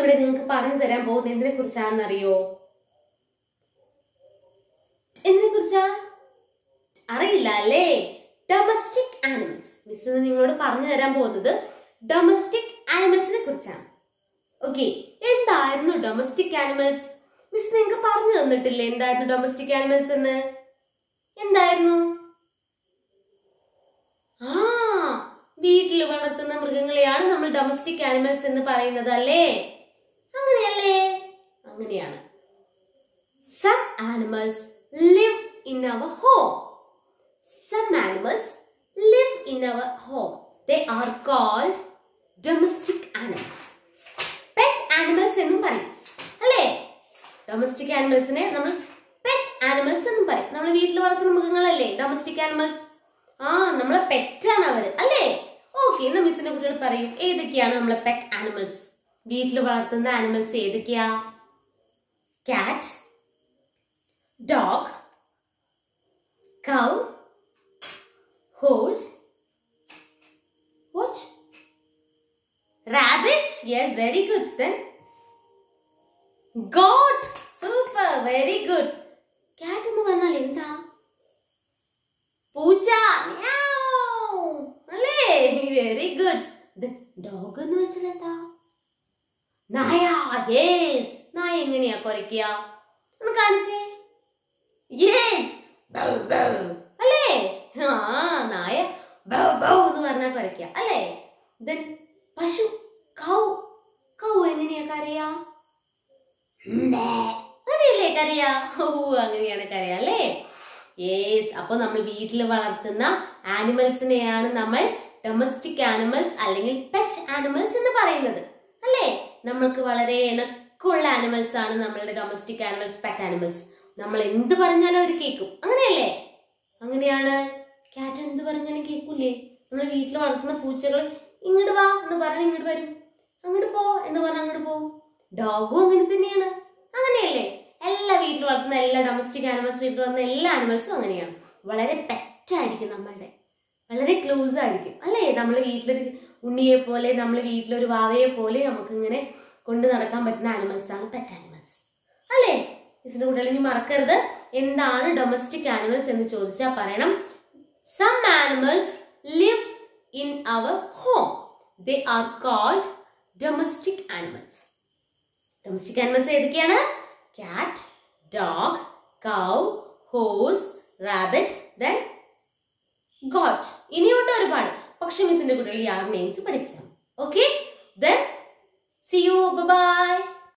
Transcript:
ഇവിടെ നിങ്ങൾക്ക് പറഞ്ഞു തരാൻ പോകുന്നത് എന്തിനെ കുറിച്ചാണെന്ന് അറിയോ എന്തിനെ കുറിച്ചാ അറിയില്ല അല്ലേ ഡൊമസ്റ്റിക് ആനിമൽസ് മിസ് ഇന്ന് നിങ്ങളോട് പറഞ്ഞു തരാൻ പോകുന്നത് ഡൊമസ്റ്റിക് ആനിമൽസിനെ കുറിച്ചാണ് ഓക്കെ എന്തായിരുന്നു ഡൊമസ്റ്റിക് ആനിമൽസ് മിസ് നിങ്ങൾക്ക് പറഞ്ഞു തന്നിട്ടില്ലേ എന്തായിരുന്നു ഡൊമസ്റ്റിക് ആനിമൽസ് എന്ന് എന്തായിരുന്നു ആ വീട്ടിൽ വളർത്തുന്ന മൃഗങ്ങളെയാണ് നമ്മൾ ഡൊമസ്റ്റിക് ആനിമൽസ് എന്ന് പറയുന്നത് അല്ലേ അങ്ങനെയല്ലേ അങ്ങനെയാണ് some animals live in our home some animals live in our home they are called domestic animals pet animals എന്നും പറയും അല്ലേ ഡൊമസ്റ്റിക് ആനിമൽസിനെ നമ്മൾ പെറ്റ് ആനിമൽസ് എന്നും പറയും നമ്മൾ വീട്ടിൽ വളർത്തുന്ന മൃഗങ്ങളല്ലേ ഡൊമസ്റ്റിക് ആനിമൽസ് ആ നമ്മളെ പെറ്റാണ് അവര് അല്ലേ ഓക്കെ ഇന്ന് മിസ്സിന്റെ കുട്ടികൾ പറയും ഏതൊക്കെയാണ് നമ്മളെ പെറ്റ് ആനിമൽസ് വീട്ടിൽ വളർത്തുന്ന ആനിമൽസ് ഏതൊക്കെയാ cat dog cow horse what rabbit yes very good then goat super very good cat എന്ന് പറഞ്ഞാൽ എന്താ പൂച്ച Meow. അല്ലേ വെരി ഗുഡ് ഡോഗ് എന്ന് വെച്ചാൽ എന്താ നായ യേസ് നായ എങ്ങനെയാ കുറയ്ക്കുക ഒന്ന് കാണിച്ചേ യേസ് അല്ലേ ആ നായ ബൗ ബൗ എന്ന് പറഞ്ഞാൽ കുറയ്ക്കുക അല്ലേ ദെൻ പശു കൗ കൗ എങ്ങനെയാ കരയാ അങ്ങനെയല്ലേ കരയാ ഓ അങ്ങനെയാണ് കരയാ അല്ലേ യേസ് അപ്പൊ നമ്മൾ വീട്ടിൽ വളർത്തുന്ന ആനിമൽസിനെയാണ് നമ്മൾ ഡൊമസ്റ്റിക് ആനിമൽസ് അല്ലെങ്കിൽ പെറ്റ് ആനിമൽസ് എന്ന് പറയുന്നത് അല്ലേ നമ്മൾക്ക് വളരെ ഇണക്കമുള്ള ആനിമൽസ് ആണ് നമ്മളുടെ ഡൊമസ്റ്റിക് ആനിമൽസ് പെറ്റ് ആനിമൽസ് നമ്മൾ എന്ത് പറഞ്ഞാലും അവർ കേൾക്കും അങ്ങനെയല്ലേ അങ്ങനെയാണ് കാറ്റ് എന്ത് പറഞ്ഞാലും കേൾക്കൂലേ നമ്മൾ വീട്ടിൽ വളർത്തുന്ന പൂച്ചകൾ ഇങ്ങോട്ട് വാ എന്ന് പറഞ്ഞാൽ ഇങ്ങോട്ട് വരും അങ്ങോട്ട് പോ എന്ന് പറഞ്ഞാൽ അങ്ങോട്ട് പോകും ഡോഗും അങ്ങനെ തന്നെയാണ് അങ്ങനെയല്ലേ എല്ലാ വീട്ടിൽ വളർത്തുന്ന എല്ലാ ഡൊമസ്റ്റിക് ആനിമൽസ് വീട്ടിൽ വളർത്തുന്ന എല്ലാ ആനിമൽസും അങ്ങനെയാണ് വളരെ പെറ്റായിരിക്കും നമ്മളുടെ വളരെ ക്ലോസ് ആയിരിക്കും അല്ലേ നമ്മൾ വീട്ടിലൊരു ഉണ്ണിയെ പോലെ നമ്മൾ വീട്ടിലൊരു വാവയെ പോലെ നമുക്ക് ഇങ്ങനെ കൊണ്ട് നടക്കാൻ പറ്റുന്ന ആനിമൽസ് ആണ് പെറ്റ് ആനിമൽസ് അല്ലേ മിസ്സിന്റെ കുട്ടികൾ ഇനി മറക്കരുത് എന്താണ് ഡൊമസ്റ്റിക് ആനിമൽസ് എന്ന് ചോദിച്ചാൽ പറയണം some animals live in our home they are called domestic animals domestic animals ഏതൊക്കെയാണ് cat dog cow horse rabbit then goat ഇനിയുണ്ട് ഒരുപാട് പക്ഷെ മിസ്സിന്റെ കുട്ടികൾ ഈ ആറ് നെയിംസ് പഠിപ്പിച്ചാൽ okay then see you by